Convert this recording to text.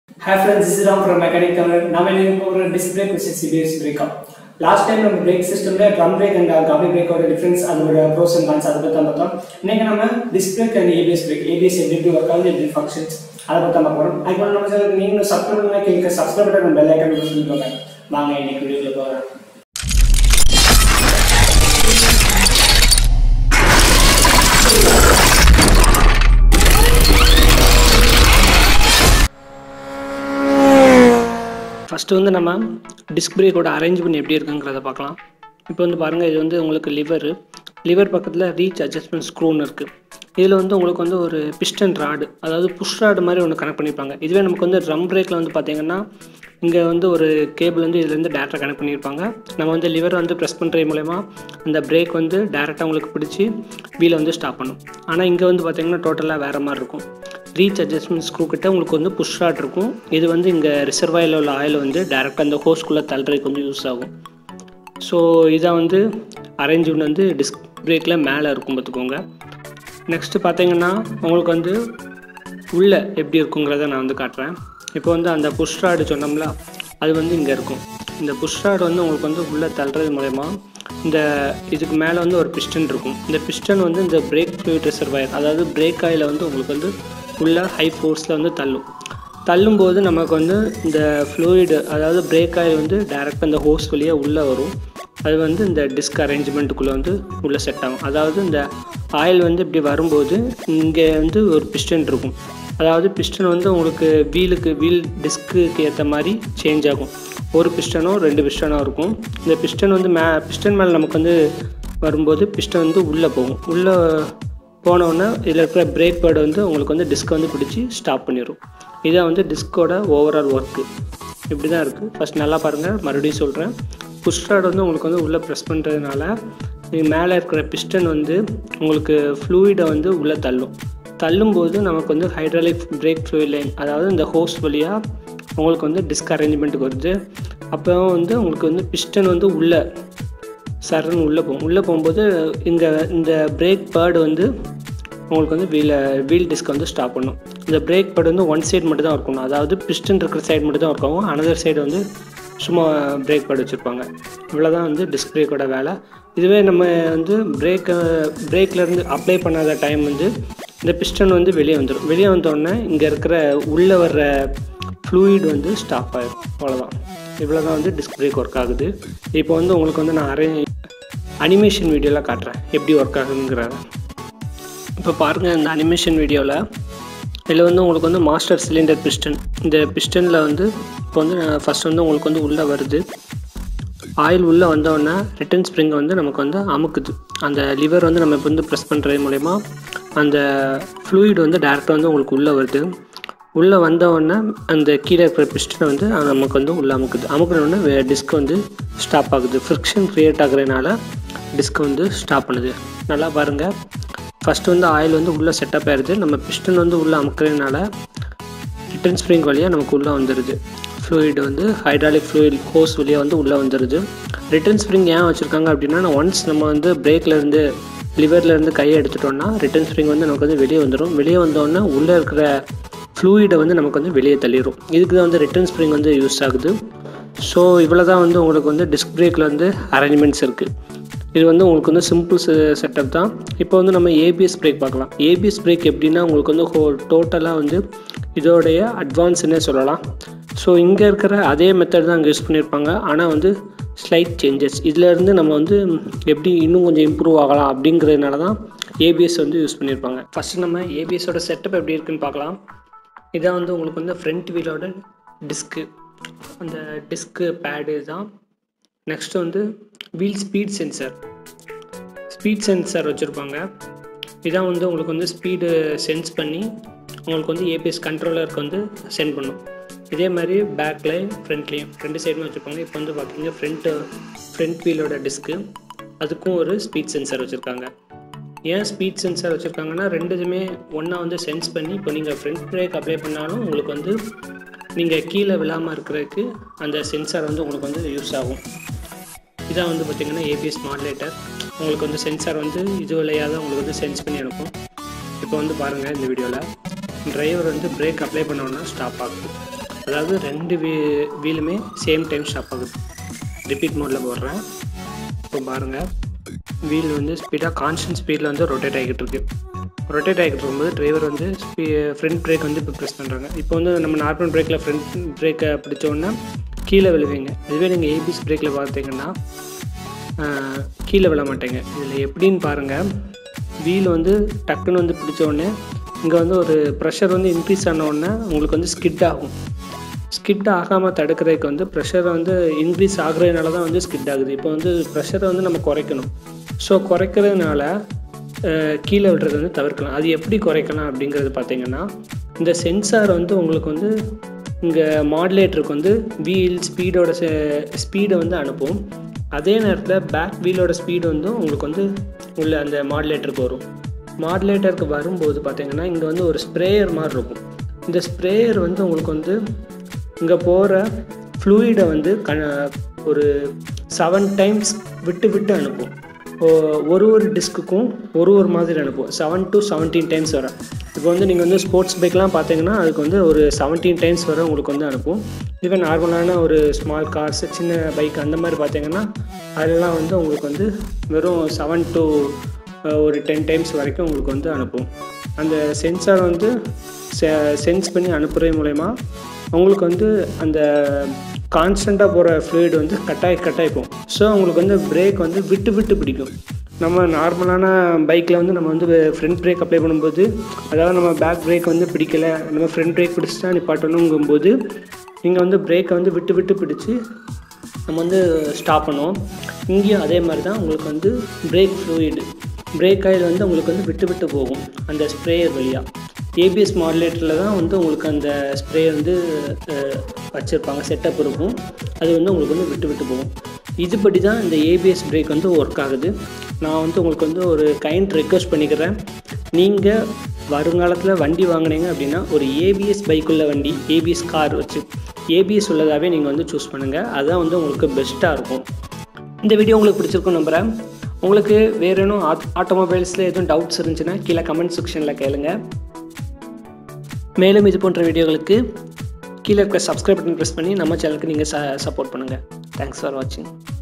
hi friends is Ram from mechanic Tamil நம்ம இன்னைக்கு ஒரு டிஸ்க் பிரேக் வித் சிபிஎஸ் பிரேக்கா லாஸ்ட் டைம் நம்ம பிரேக் சிஸ்டமில் ட்ரம் பிரேக் அண்ட் கபி பிரேக்கோட டிஃப்ரென்ஸ் அதோட ப்ரோஸ் அண்ட் கான்ஸ் அதை பற்றி தான் பார்த்தோம் இன்னைக்கு நம்ம disc brake and ABS brake ABS எப்படி எப்படி ஒர்க் ஆகுது எப்படி ஃபங்க்ஷன்ஸ் அதை பற்றி தான் பார்க்க போகிறோம் அதுக்கு நம்ம சார் நீங்களும் சப்ஸ்கிரைப் பண்ணி கேட்க சப்ஸ்கிரைப் பண்ணி பெல் ஐக்கன் யூஸ் பண்ணிக்கோங்க வாங்க இன்னைக்கு வீடியோவில் போகிறேன் ஃபஸ்ட்டு வந்து நம்ம டிஸ்க் பிரேக்கோட அரேஞ்ச்மெண்ட் எப்படி இருக்குங்கிறத பார்க்கலாம் இப்போ வந்து பாருங்கள் இது வந்து உங்களுக்கு லிவர் லிவர் பக்கத்தில் ரீச் அட்ஜஸ்ட்மெண்ட் ஸ்க்ரூன்னு இருக்குது இதில் வந்து உங்களுக்கு வந்து ஒரு பிஸ்டன் ராடு அதாவது புஷ் ராடு மாதிரி ஒன்று கனெக்ட் பண்ணியிருப்பாங்க இதுவே நமக்கு வந்து ட்ரம் பிரேக்கில் வந்து பார்த்தீங்கன்னா இங்கே வந்து ஒரு கேபிள் வந்து இதுலேருந்து டேரெக்டாக கனெக்ட் பண்ணியிருப்பாங்க நம்ம வந்து லிவர் வந்து ப்ரெஸ் பண்ணுறது மூலயமா அந்த பிரேக் வந்து டேரெக்டாக உங்களுக்கு பிடிச்சி வீலை வந்து ஸ்டாப் பண்ணும் ஆனால் இங்கே வந்து பார்த்தீங்கன்னா டோட்டலாக வேறு மாதிரி இருக்கும் ரீச் அட்ஜஸ்ட்மெண்ட் ஸ்க்ரூ கிட்ட உங்களுக்கு வந்து புஷ் ராட் இருக்கும் இது வந்து இங்கே ரிசர்வாயில் உள்ள ஆயில் வந்து டேரெக்டாக அந்த ஹோஸ்குள்ளே தள்ளுறதுக்கு வந்து யூஸ் ஆகும் ஸோ இதை வந்து அரேஞ்ச்மெண்ட் வந்து டிஸ்க் பிரேக்கில் மேலே இருக்கும் பார்த்துக்கோங்க நெக்ஸ்ட்டு பார்த்தீங்கன்னா உங்களுக்கு வந்து உள்ளே எப்படி இருக்குங்கிறத நான் வந்து காட்டுறேன் இப்போ வந்து அந்த புஷ் ராடு சொன்னோம்ல அது வந்து இங்கே இருக்கும் இந்த புஷ் ராடு வந்து உங்களுக்கு வந்து உள்ளே தள்ளுறது மூலயமா இந்த இதுக்கு மேலே வந்து ஒரு பிஸ்டன் இருக்கும் இந்த பிஸ்டன் வந்து இந்த பிரேக் ஃப்ளூயிட் ரிசர்வாயர் அதாவது பிரேக் ஆயில் வந்து உங்களுக்கு வந்து உள்ள ஹை ஃபோர்ஸில் வந்து தள்ளும் தள்ளும்போது நமக்கு வந்து இந்த ஃப்ளூயிடு அதாவது பிரேக் ஆயில் வந்து டேரெக்டாக இந்த ஹோஸ் வழியாக உள்ளே வரும் அது வந்து இந்த டிஸ்க் அரேஞ்ச்மெண்ட்டுக்குள்ளே வந்து உள்ளே செட் ஆகும் அதாவது இந்த ஆயில் வந்து இப்படி வரும்போது இங்கே வந்து ஒரு பிஸ்டன் இருக்கும் அதாவது பிஸ்டன் வந்து உங்களுக்கு வீலுக்கு வீல் டிஸ்க்குக்கு ஏற்ற மாதிரி சேஞ்ச் ஆகும் ஒரு பிஸ்டனோ ரெண்டு பிஸ்டனோ இருக்கும் இந்த பிஸ்டன் வந்து மே பிஸ்டன் மேலே நமக்கு வந்து வரும்போது பிஸ்டன் வந்து உள்ளே போகும் உள்ளே போனோடனே இதில் இருக்கிற பிரேக் பேர்டு வந்து உங்களுக்கு வந்து டிஸ்க் வந்து பிடிச்சி ஸ்டாப் பண்ணிடும் இதான் வந்து டிஸ்கோட ஓவரால் ஒர்க்கு இப்படி தான் இருக்குது ஃபஸ்ட் நல்லா பாருங்கள் மறுபடியும் சொல்கிறேன் புஷ் ராட் வந்து உங்களுக்கு வந்து உள்ளே ப்ரெஸ் பண்ணுறதுனால இது மேலே இருக்கிற பிஸ்டன் வந்து உங்களுக்கு ஃப்ளூயிடை வந்து உள்ளே தள்ளும் தள்ளும்போது நமக்கு வந்து ஹைட்ராலிக் பிரேக் ஃப்ளூயிட் லைன் அதாவது இந்த ஹோஸ் வழியாக உங்களுக்கு வந்து டிஸ்க் அரேஞ்ச்மெண்ட்டுக்கு வருது அப்போ வந்து உங்களுக்கு வந்து பிஸ்டன் வந்து உள்ளே சரன்னு உள்ளே போகும் உள்ளே போகும்போது இங்கே இந்த பிரேக் பேர்டு வந்து உங்களுக்கு வந்து வீல வீல் டிஸ்க் வந்து ஸ்டாப் பண்ணும் இந்த பிரேக் பேர்டு வந்து ஒன் சைடு மட்டும் தான் இருக்கணும் அதாவது பிஸ்டன் இருக்கிற சைடு மட்டும் தான் இருக்கும் அனதர் சைடு வந்து சும்மா பிரேக் பேர்டு வச்சுருப்பாங்க இவ்வளோ தான் வந்து டிஸ்க் பிரேக்கோட வேலை இதுவே நம்ம வந்து பிரேக்கை பிரேக்லேருந்து அப்ளை பண்ணாத டைம் வந்து இந்த பிஸ்டன் வந்து வெளியே வந்துடும் வெளியே வந்தோடனே இங்கே இருக்கிற உள்ளே வர்ற ஃப்ளூயிட் வந்து ஸ்டாப் ஆகிடும் அவ்வளோதான் இவ்வளோ தான் வந்து டிஸ்க் பிரேக் ஒர்க் ஆகுது இப்போ வந்து உங்களுக்கு வந்து நான் அரே அனிமேஷன் வீடியோலாம் காட்டுறேன் எப்படி ஒர்க் ஆகுங்கிறத இப்போ பாருங்கள் இந்த அனிமேஷன் வீடியோவில் இதில் வந்து உங்களுக்கு வந்து மாஸ்டர் சிலிண்டர் பிஸ்டன் இந்த பிஸ்டனில் வந்து இப்போ வந்து ஃபஸ்ட் வந்து உங்களுக்கு வந்து உள்ளே வருது ஆயில் உள்ளே வந்தோடனே ரிட்டன் ஸ்ப்ரிங் வந்து நமக்கு வந்து அமுக்குது அந்த லிவர் வந்து நம்ம இப்போ வந்து ப்ரெஸ் பண்ணுறது மூலயமா அந்த ஃப்ளூயிட் வந்து டேரெக்டாக வந்து உங்களுக்கு உள்ளே வருது உள்ளே வந்தவுடனே அந்த கீழே இருக்கிற பிஸ்டனை வந்து நமக்கு வந்து உள்ளே அமுக்குது அமுக்கினோடனே டிஸ்க் வந்து ஸ்டாப் ஆகுது ஃப்ரிக்ஷன் க்ரியேட் ஆகுறதுனால டிஸ்க் வந்து ஸ்டாப் பண்ணுது நல்லா பாருங்கள் ஃபஸ்ட்டு வந்து ஆயில் வந்து உள்ளே செட்டப் ஆயிடுது நம்ம பிஸ்டன் வந்து உள்ளே அமுக்கிறதுனால ரிட்டன் ஸ்ப்ரிங் வழியாக நமக்கு உள்ளே வந்துடுது ஃப்ளூயிட் வந்து ஹைட்ராலிக் ஃப்ளூயிட் ஹோஸ் வழியாக வந்து உள்ளே வந்துடுது ரிட்டன் ஸ்ப்ரிங் ஏன் வச்சுருக்காங்க அப்படின்னா ஒன்ஸ் நம்ம வந்து பிரேக்லேருந்து லிவர்லேருந்து கையை எடுத்துட்டோம்னா ரிட்டன் ஸ்ப்ரிங் வந்து நமக்கு வந்து வெளியே வந்துடும் வெளியே வந்தோடனே உள்ளே இருக்கிற ஃப்ளூயிடை வந்து நமக்கு வந்து வெளியே தள்ளிடும் இதுக்கு தான் வந்து ரிட்டன் ஸ்ப்ரிங் வந்து யூஸ் ஆகுது ஸோ இவ்வளோ தான் வந்து உங்களுக்கு வந்து டிஸ்க் பிரேக்கில் வந்து அரேஞ்ச்மெண்ட்ஸ் இருக்குது இது வந்து உங்களுக்கு வந்து சிம்பிள் செட்டப் தான் இப்போ வந்து நம்ம ஏபிஎஸ் பிரேக் பார்க்கலாம் ஏபிஎஸ் பிரேக் எப்படின்னா உங்களுக்கு வந்து ஹோ டோட்டலாக வந்து இதோடைய அட்வான்ஸ்னே சொல்லலாம் ஸோ இங்கே இருக்கிற அதே மெத்தட் தான் அங்கே யூஸ் பண்ணியிருப்பாங்க ஆனால் வந்து ஸ்லைட் சேஞ்சஸ் இதிலேருந்து நம்ம வந்து எப்படி இன்னும் கொஞ்சம் இம்ப்ரூவ் ஆகலாம் அப்படிங்கிறதுனால தான் ஏபிஎஸ் வந்து யூஸ் பண்ணியிருப்பாங்க ஃபஸ்ட்டு நம்ம ஏபிஎஸோட செட்டப் எப்படி இருக்குன்னு பார்க்கலாம் இதான் வந்து உங்களுக்கு வந்து ஃப்ரண்ட் வீலோட டிஸ்க்கு அந்த டிஸ்க்கு பேடு தான் நெக்ஸ்ட்டு வந்து wheel speed sensor speed sensor வச்சுருப்பாங்க இதான் வந்து உங்களுக்கு வந்து ஸ்பீடு சென்ஸ் பண்ணி உங்களுக்கு வந்து ஏபிஎஸ் கண்ட்ரோலருக்கு வந்து சென்ட் பண்ணும் இதே மாதிரி பேக்லேயும் ஃப்ரண்ட்லேயும் ரெண்டு சைடுமே வச்சுருப்பாங்க இப்போ வந்து பார்த்தீங்கன்னா ஃப்ரண்ட்டு ஃப்ரண்ட் வீலோட டிஸ்க்கு அதுக்கும் ஒரு ஸ்பீட் சென்சர் வச்சுருக்காங்க ஏன் ஸ்பீட் சென்சார் வச்சுருக்காங்கன்னா ரெண்டுதுமே ஒன்றா வந்து சென்ஸ் பண்ணி இப்போ நீங்கள் ஃப்ரண்ட் பிரேக் அப்ளை பண்ணாலும் உங்களுக்கு வந்து நீங்கள் கீழே விழாமல் இருக்கிறதுக்கு அந்த சென்சார் வந்து உங்களுக்கு வந்து யூஸ் ஆகும் இதான் வந்து பார்த்திங்கன்னா ஏபிஎஸ் மாடுலேட்டர் உங்களுக்கு வந்து சென்சார் வந்து இது வழியாக தான் உங்களுக்கு வந்து சென்ஸ் பண்ணி அனுப்பும் இப்போ வந்து பாருங்கள் இந்த வீடியோவில் டிரைவர் வந்து பிரேக் அப்ளை பண்ணோன்னா ஸ்டாப் ஆகுது அதாவது ரெண்டு வீ வீலுமே சேம் டைம் ஸ்டாப் ஆகுது ரிப்பீட் மோடில் போடுறேன் இப்போ பாருங்கள் வீல் வந்து ஸ்பீடாக கான்ஸ்டன்ட் ஸ்பீடில் வந்து ரொட்டேட் ஆகிக்கிட்டு இருக்கு ரொட்டேட் ஆகிட்டு இருக்கும்போது டிரைவர் வந்து ஸ்பீ ஃப்ரண்ட் பிரேக் வந்து இப்போ ப்ரெஸ் பண்ணுறாங்க இப்போ வந்து நம்ம நார்மல் பிரேக்கில் ஃப்ரண்ட் பிரேக்கை பிடிச்சோன்னா கீழே விழுவீங்க இதுவே நீங்கள் ஏபிஎஸ் பிரேக்கில் பார்த்தீங்கன்னா ஆஹ், கீழே விழ மாட்டேங்க இதில் எப்படின்னு பாருங்கள் வீல் வந்து டக்குன்னு வந்து பிடிச்ச உடனே இங்கே வந்து ஒரு ப்ரெஷர் வந்து இன்க்ரீஸ் ஆன உடனே உங்களுக்கு வந்து ஸ்கிட் ஆகும் ஸ்கிட் ஆகாமல் தடுக்கிறதுக்கு வந்து ப்ரெஷரை வந்து இன்க்ரீஸ் ஆகுறதுனால தான் வந்து ஸ்கிட் ஆகுது இப்போ வந்து ப்ரெஷரை வந்து நம்ம குறைக்கணும் ஸோ குறைக்கிறதுனால அஹ், கீழே விடுறது வந்து தவிர்க்கலாம் அது எப்படி குறைக்கலாம் அப்படிங்கிறது பார்த்தீங்கன்னா இந்த சென்சார் வந்து உங்களுக்கு வந்து இங்கே மாடுலேட்டருக்கு வந்து வீல் ஸ்பீடோட ஸ்பீடை வந்து அனுப்பும் அதே நேரத்தில் பேக் வீலோட ஸ்பீடு வந்து உங்களுக்கு வந்து உள்ள அந்த மாடுலேட்டருக்கு வரும் மாடுலேட்டருக்கு வரும்போது பார்த்தீங்கன்னா இங்கே வந்து ஒரு ஸ்ப்ரேயர் மாதிரி இருக்கும் இந்த ஸ்ப்ரேயர் வந்து உங்களுக்கு வந்து இங்கே போகிற ஃப்ளூயிடை வந்து க ஒரு செவன் டைம்ஸ் விட்டு விட்டு அனுப்பும் ஓ- ஒரு ஒரு டிஸ்க்குக்கும் ஒரு ஒரு மாதிரி அனுப்பும் செவன் டு செவன்டீன் டைம்ஸ் வர இப்போ வந்து நீங்கள் வந்து ஸ்போர்ட்ஸ் பைக்லாம் பார்த்தீங்கன்னா அதுக்கு வந்து ஒரு செவன்டீன் டைம்ஸ் வரை உங்களுக்கு வந்து அனுப்பும் இதுவே நார்மலான ஒரு ஸ்மால் கார்ஸ் சின்ன பைக் அந்த மாதிரி பார்த்தீங்கன்னா அதெல்லாம் வந்து உங்களுக்கு வந்து வெறும் செவன் டு ஒரு டென் டைம்ஸ் வரைக்கும் உங்களுக்கு வந்து அனுப்பும் அந்த சென்சார் வந்து சென்ஸ் பண்ணி அனுப்புறது மூலயமா உங்களுக்கு வந்து அந்த கான்ஸ்டண்ட்டாக போகிற ஃப்ளூயிட் வந்து கட்டாய் கட்டாயிப்போம் ஸோ உங்களுக்கு வந்து பிரேக் வந்து விட்டு விட்டு பிடிக்கும் நம்ம நார்மலான பைக்கில் வந்து நம்ம வந்து ஃப்ரண்ட் பிரேக் அப்ளை பண்ணும்போது அதாவது நம்ம பேக் பிரேக் வந்து பிடிக்கல நம்ம ஃப்ரண்ட் பிரேக் பிடிச்சிட்டா நிப்பாட்டணுங்கும்போது நீங்கள் வந்து பிரேக்கை வந்து விட்டு விட்டு பிடிச்சி நம்ம வந்து ஸ்டாப் பண்ணுவோம் இங்கேயும் அதே மாதிரி தான் உங்களுக்கு வந்து பிரேக் ஃப்ளூயிடு பிரேக் ஆயில் வந்து உங்களுக்கு வந்து விட்டு விட்டு போகும் அந்த ஸ்ப்ரேயர் வழியாக ஏபிஎஸ் மாடுலேட்டரில் தான் வந்து உங்களுக்கு அந்த ஸ்ப்ரே வந்து வச்சுருப்பாங்க செட்டப் இருக்கும் அது வந்து உங்களுக்கு வந்து விட்டு விட்டு போகும் இதுபடி தான் இந்த ஏபிஎஸ் பிரேக் வந்து ஒர்க் ஆகுது நான் வந்து உங்களுக்கு வந்து ஒரு கைண்ட் ரெக்வஸ்ட் பண்ணிக்கிறேன் நீங்கள் வருங்காலத்தில் வண்டி வாங்குனீங்க அப்படின்னா ஒரு ஏபிஎஸ் பைக்குள்ள வண்டி ஏபிஎஸ் கார் வச்சு ஏபிஎஸ் உள்ளதாகவே நீங்கள் வந்து சூஸ் பண்ணுங்கள் அதுதான் வந்து உங்களுக்கு பெஸ்ட்டாக இருக்கும் இந்த வீடியோ உங்களுக்கு பிடிச்சிருக்கும் நம்புகிறேன் உங்களுக்கு வேறு எதுவும் ஆட் ஆட்டோமொபைல்ஸில் எதுவும் டவுட்ஸ் இருந்துச்சுன்னா கீழே கமெண்ட் செக்ஷனில் கேளுங்க மேலும் இது போன்ற வீடியோகளுக்கு கீழே இருக்க சப்ஸ்கிரைப் பட்டன் ப்ரெஸ் பண்ணி நம்ம சேனலுக்கு நீங்கள் ச சப்போர்ட் பண்ணுங்கள் தேங்க்ஸ் ஃபார் வாட்சிங்